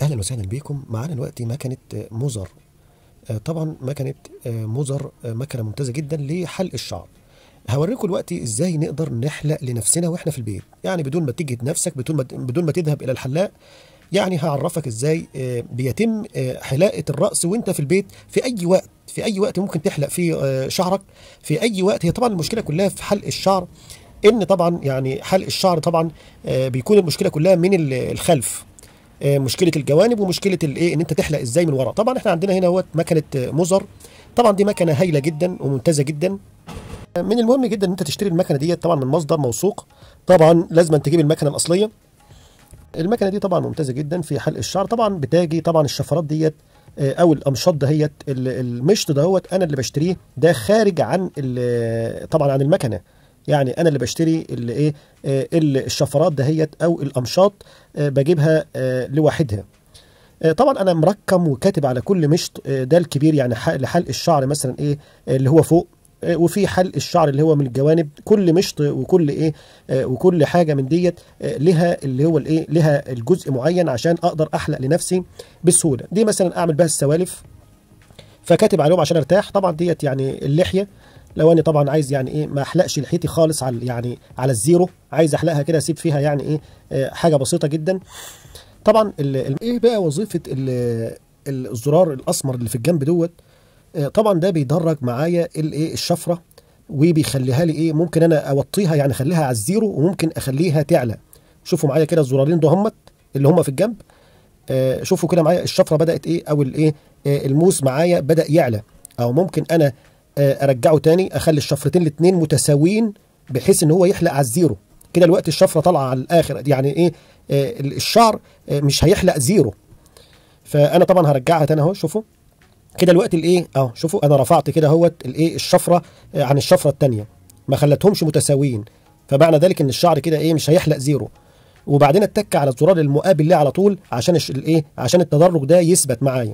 اهلا وسهلا بكم معانا دلوقتي مكنه آه، موزر آه، طبعا مكنه آه، موزر آه، مكنه ممتازه جدا لحلق الشعر هوريكم دلوقتي ازاي نقدر نحلق لنفسنا واحنا في البيت يعني بدون ما تجهد نفسك بدون ما بدون ما تذهب الى الحلاق يعني هعرفك ازاي آه، بيتم آه، حلاقه الراس وانت في البيت في اي وقت في اي وقت ممكن تحلق فيه آه، شعرك في اي وقت هي طبعا المشكله كلها في حلق الشعر ان طبعا يعني حلق الشعر طبعا آه، بيكون المشكله كلها من ال- الخلف آه، مشكله الجوانب ومشكله الايه ان انت تحلق ازاي من ورا طبعا احنا عندنا هنا هو مكنه آه، موزر طبعا دي مكنه هايله جدا وممتازه جدا آه، من المهم جدا ان انت تشتري المكنه ديت طبعا من مصدر موثوق طبعا لازم تجيب المكنه الاصليه المكنه دي طبعا ممتازه جدا في حلق الشعر طبعا بتاجي طبعا الشفرات ديت آه، او الامشاط دهيت ال- المشط دهوت انا اللي بشتريه ده خارج عن ال- طبعا عن المكنه يعني انا اللي بشتري اللي ايه آه، ال- الشفرات دهيت او الامشاط آه، بجيبها آه، لوحدها آه، طبعا انا مركم وكاتب على كل مشط آه، ده الكبير يعني ح- لحلق الشعر مثلا ايه آه، اللي هو فوق آه، وفي حلق الشعر اللي هو من الجوانب كل مشط وكل ايه آه، وكل حاجه من ديت آه، لها اللي هو الايه لها الجزء معين عشان اقدر احلق لنفسي بسهوله دي مثلا اعمل بها السوالف فكاتب عليهم عشان ارتاح طبعا ديت يعني اللحيه لو انا طبعا عايز يعني ايه ما احلقش لحيتي خالص على يعني على الزيرو عايز احلقها كده اسيب فيها يعني ايه آه، حاجه بسيطه جدا طبعا ال- ال- ايه بقى وظيفه ال- ال- الزرار الاسمر اللي في الجنب دوت آه، طبعا ده بيدرج معايا الايه الشفره وبيخليها لي ايه ممكن انا اوطيها يعني اخليها على الزيرو وممكن اخليها تعلى شوفوا معايا كده الزرارين ده همت اللي هم في الجنب آه، شوفوا كده معايا الشفره بدات ايه او الايه آه، الموس معايا بدا يعلى او ممكن انا آه، ارجعه تاني اخلي الشفرتين الاثنين متساويين بحيث ان هو يحلق على الزيرو كده الوقت الشفره طالعه على الاخر يعني ايه آه، الشعر آه، مش هيحلق زيرو فانا طبعا هرجعها تاني اهو شوفوا كده الوقت الايه اه شوفوا انا رفعت كده اهوت الايه الشفره آه، عن الشفره الثانيه ما خلتهمش متساويين فمعنى ذلك ان الشعر كده ايه مش هيحلق زيرو وبعدين اتك على الزرار المقابل ليه على طول عشان الش- الايه عشان التدرج ده يثبت معايا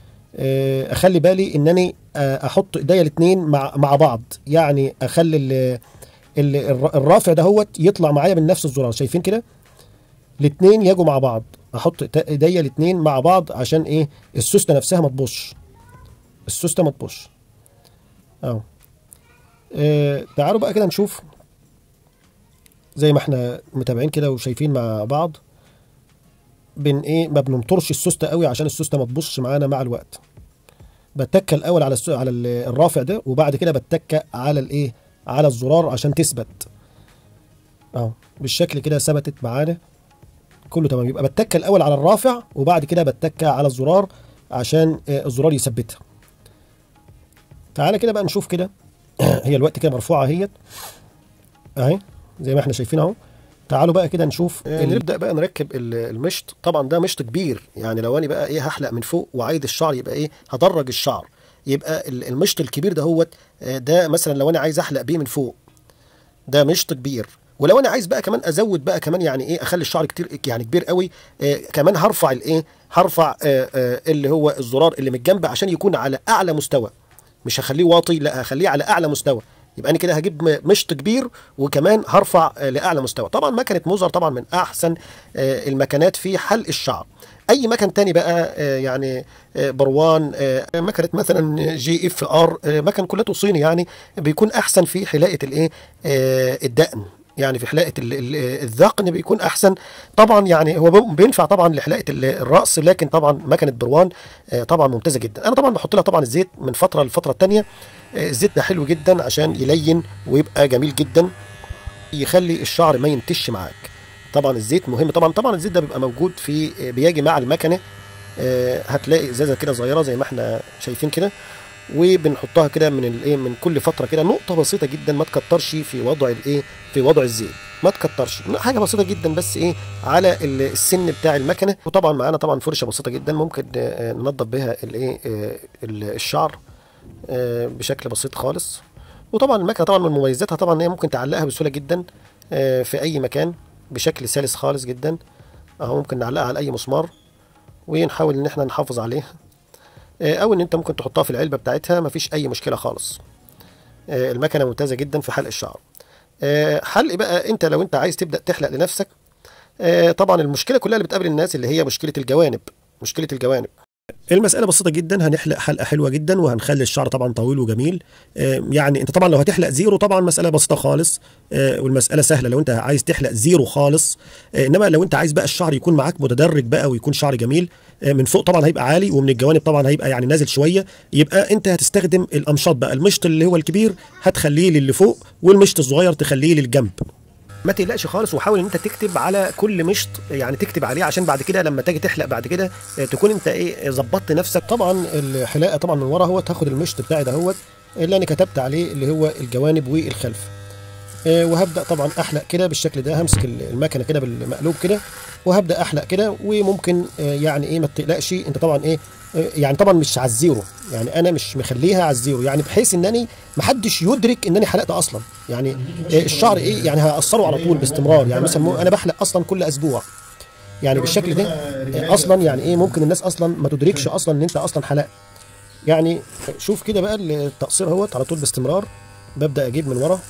آه، اخلي بالي انني آه، احط ايديا الاثنين مع مع بعض يعني اخلي ال- ال- الر- الرافع ده هوت يطلع معايا من نفس الزرار شايفين كده الاثنين يجوا مع بعض احط تا- ايديا الاثنين مع بعض عشان ايه السوسته نفسها ما تبوظش السوسته ما تبوظش اهو آه، تعالوا بقى كده نشوف زي ما احنا متابعين كده وشايفين مع بعض بن ايه ما بنمطرش السوسته قوي عشان السوسته ما تبصش معانا مع الوقت بتك الاول على السو... على ال- الرافع ده وبعد كده بتك على الايه على الزرار عشان تثبت اهو بالشكل كده ثبتت معانا كله تمام يبقى بتك الاول على الرافع وبعد كده بتك على الزرار عشان آه، الزرار يثبتها تعالى كده بقى نشوف كده هي الوقت كده مرفوعه اهيت اهي زي ما احنا شايفين اهو تعالوا بقى كده نشوف آه، نبدا بقى نركب ال- المشط طبعا ده مشط كبير يعني لو انا بقى ايه هحلق من فوق وعايد الشعر يبقى ايه هدرج الشعر يبقى ال- المشط الكبير ده هو ده مثلا لو انا عايز احلق بيه من فوق ده مشط كبير ولو انا عايز بقى كمان ازود بقى كمان يعني ايه اخلي الشعر كتير يعني كبير قوي آه كمان هرفع الايه هرفع آه آه اللي هو الزرار اللي من الجنب عشان يكون على اعلى مستوى مش هخليه واطي لا هخليه على اعلى مستوى يبقى انا كده هجيب م- مشط كبير وكمان هرفع آه، لاعلى مستوى طبعا مكنه موزر طبعا من احسن آه، المكنات في حلق الشعر اي مكن تاني بقى آه، يعني آه، بروان آه، مكنه مثلا جي اف ار آه، مكن كلته صيني يعني بيكون احسن في حلاقه الايه آه، الدقن يعني في حلاقه ال- ال- الذقن بيكون احسن طبعا يعني هو بي- بينفع طبعا لحلاقه ال- الراس لكن طبعا مكنه بروان آه، طبعا ممتازه جدا انا طبعا بحط لها طبعا الزيت من فتره لفتره الثانيه الزيت ده حلو جدا عشان يلين ويبقى جميل جدا يخلي الشعر ما ينتش معاك طبعا الزيت مهم طبعا طبعا الزيت ده بيبقى موجود في بيجي مع المكنه آه، هتلاقي ازازه كده صغيره زي ما احنا شايفين كده وبنحطها كده من الايه من كل فتره كده نقطه بسيطه جدا ما تكترش في وضع الايه في وضع الزيت ما تكترش حاجه بسيطه جدا بس ايه على ال- السن بتاع المكنه وطبعا معانا طبعا فرشه بسيطه جدا ممكن آه، ننظف بها الايه آه، ال- الشعر آه، بشكل بسيط خالص وطبعا المكنه طبعا من مميزاتها طبعا ان هي ممكن تعلقها بسهوله جدا آه، في اي مكان بشكل سلس خالص جدا اهو ممكن نعلقها على اي مسمار ونحاول ان احنا نحافظ عليها آه، او ان انت ممكن تحطها في العلبه بتاعتها مفيش اي مشكله خالص آه، المكنه ممتازه جدا في حلق الشعر آه، حلق بقى انت لو انت عايز تبدا تحلق لنفسك آه، طبعا المشكله كلها اللي بتقابل الناس اللي هي مشكله الجوانب مشكله الجوانب المسألة بسيطة جدا هنحلق حلقة حلوة جدا وهنخلي الشعر طبعا طويل وجميل آه، يعني انت طبعا لو هتحلق زيرو طبعا مسألة بسيطة خالص آه، والمسألة سهلة لو انت عايز تحلق زيرو خالص آه، انما لو انت عايز بقى الشعر يكون معاك متدرج بقى ويكون شعر جميل آه، من فوق طبعا هيبقى عالي ومن الجوانب طبعا هيبقى يعني نازل شوية يبقى انت هتستخدم الامشاط بقى المشط اللي هو الكبير هتخليه للي فوق والمشط الصغير تخليه للجنب ما تقلقش خالص وحاول ان انت تكتب على كل مشط يعني تكتب عليه عشان بعد كده لما تيجي تحلق بعد كده آه، تكون انت ايه ظبطت نفسك طبعا الحلاقه طبعا من ورا اهوت هاخد المشط بتاعي دهوت اللي انا كتبت عليه اللي هو الجوانب والخلف آه، وهبدا طبعا احلق كده بالشكل ده همسك المكنه كده بالمقلوب كده وهبدا احلق كده وممكن آه، يعني ايه ما تقلقش انت طبعا ايه آه، يعني طبعا مش على الزيرو يعني انا مش مخليها على الزيرو يعني بحيث انني ما حدش يدرك انني حلقت اصلا يعني آه، الشعر ايه يعني هقصره على طول باستمرار يعني مثلا مو- انا بحلق اصلا كل اسبوع يعني بالشكل ده آه، اصلا يعني ايه ممكن الناس اصلا ما تدركش اصلا ان انت اصلا حلقت يعني شوف كده بقى التقصير اهوت على طول باستمرار ببدا اجيب من ورا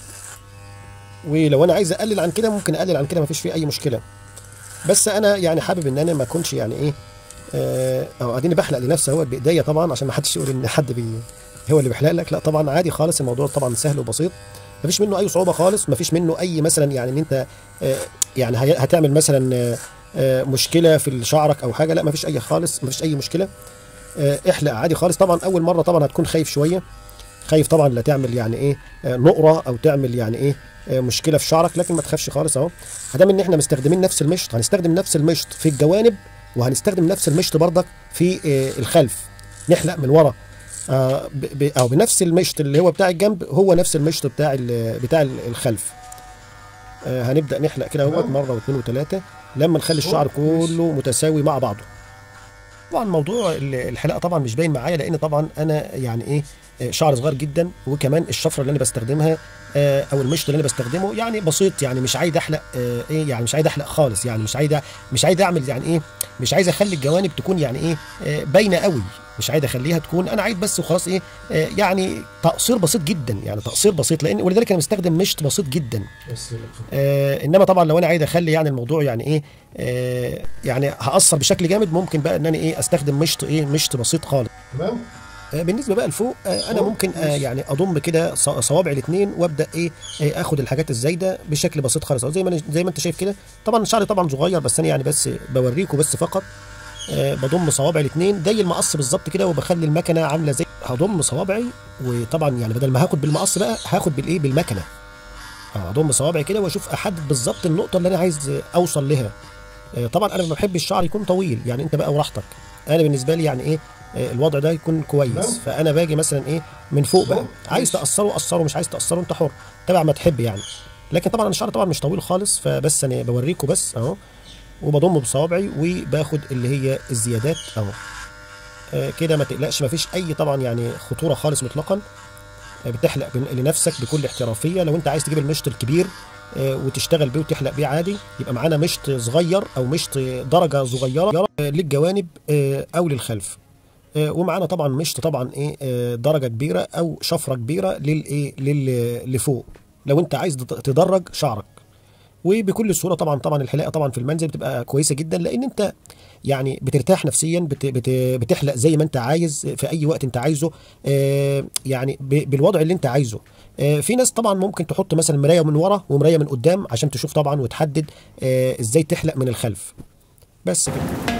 ولو انا عايز اقلل عن كده ممكن اقلل عن كده مفيش فيه اي مشكله بس انا يعني حابب ان انا ما اكونش يعني ايه آه، او اديني بحلق لنفسي اهوت بايديا طبعا عشان ما حدش يقول ان حد بي هو اللي بيحلق لك لا طبعا عادي خالص الموضوع طبعا سهل وبسيط مفيش منه اي صعوبه خالص مفيش منه اي مثلا يعني ان انت آه، يعني هي- هتعمل مثلا آه، آه، مشكله في شعرك او حاجه لا مفيش اي خالص مفيش اي مشكله آه، احلق عادي خالص طبعا اول مره طبعا هتكون خايف شويه خايف طبعا لا تعمل يعني ايه آه، نقره او تعمل يعني ايه آه، مشكله في شعرك لكن ما تخافش خالص اهو ادام ان احنا مستخدمين نفس المشط هنستخدم نفس المشط في الجوانب وهنستخدم نفس المشط برضك في آه، الخلف نحلق من ورا آه، ب- ب- او بنفس المشط اللي هو بتاع الجنب هو نفس المشط بتاع ال- بتاع ال- الخلف آه، هنبدا نحلق كده اهوت مره واثنين وثلاثه لما نخلي الشعر كله متساوي مع بعضه طبعا موضوع ال- الحلاقه طبعا مش باين معايا لان طبعا انا يعني ايه آه، شعر صغير جدا وكمان الشفره اللي انا بستخدمها آه، او المشط اللي انا بستخدمه يعني بسيط يعني مش عايز احلق آه، ايه يعني مش عايز احلق خالص يعني مش عايز مش عايز اعمل يعني ايه مش عايز اخلي الجوانب تكون يعني ايه آه، باينه قوي مش عايز اخليها تكون انا عايز بس وخلاص ايه آه، يعني تقصير بسيط جدا يعني تقصير بسيط لان ولذلك انا مستخدم مشط بسيط جدا آه انما طبعا لو انا عايز اخلي يعني الموضوع يعني ايه آه يعني هاثر بشكل جامد ممكن بقى ان انا ايه استخدم مشط ايه مشط بسيط خالص تمام آه، بالنسبه بقى لفوق آه، انا فوق؟ ممكن آه، ماشي. يعني اضم كده ص- صوابع الاثنين وابدا ايه آه، اخد الحاجات الزايده بشكل بسيط خالص أهو زي ما أنا- زي ما انت شايف كده طبعا شعري طبعا صغير بس انا يعني بس بوريكم بس فقط آه، بضم صوابع الاثنين زي المقص بالظبط كده وبخلي المكنه عامله زي هضم صوابعي وطبعا يعني بدل ما هاخد بالمقص بقى هاخد بالايه بالمكنه آه، اضم صوابعي كده واشوف احدد بالظبط النقطه اللي انا عايز آه، اوصل لها آه، طبعا انا ما بحب الشعر يكون طويل يعني انت بقى وراحتك انا بالنسبه لي يعني ايه آه، الوضع ده يكون كويس تمام. فانا باجي مثلا ايه من فوق بقى فوق. عايز ماشي. تقصره قصره مش عايز تقصره انت حر تبع ما تحب يعني لكن طبعا الشعر طبعا مش طويل خالص فبس انا بوريكم بس اهو وبضم بصوابعي وباخد اللي هي الزيادات اهو آه، كده ما تقلقش ما فيش اي طبعا يعني خطوره خالص مطلقا آه، بتحلق بن- لنفسك بكل احترافيه لو انت عايز تجيب المشط الكبير آه، وتشتغل بيه وتحلق بيه عادي يبقى معانا مشط صغير او مشط درجه صغيره آه، للجوانب آه، او للخلف آه، ومعانا طبعا مشط طبعا ايه آه، درجه كبيره او شفره كبيره للايه لل- لفوق لو انت عايز تد- تدرج شعرك وبكل سهوله طبعا طبعا الحلاقه طبعا في المنزل بتبقى كويسه جدا لان انت يعني بترتاح نفسيا بت بت بتحلق زي ما انت عايز في اي وقت انت عايزه آه، يعني ب- بالوضع اللي انت عايزه آه، في ناس طبعا ممكن تحط مثلا مرايه من ورا ومرايه من قدام عشان تشوف طبعا وتحدد آه، ازاي تحلق من الخلف بس كده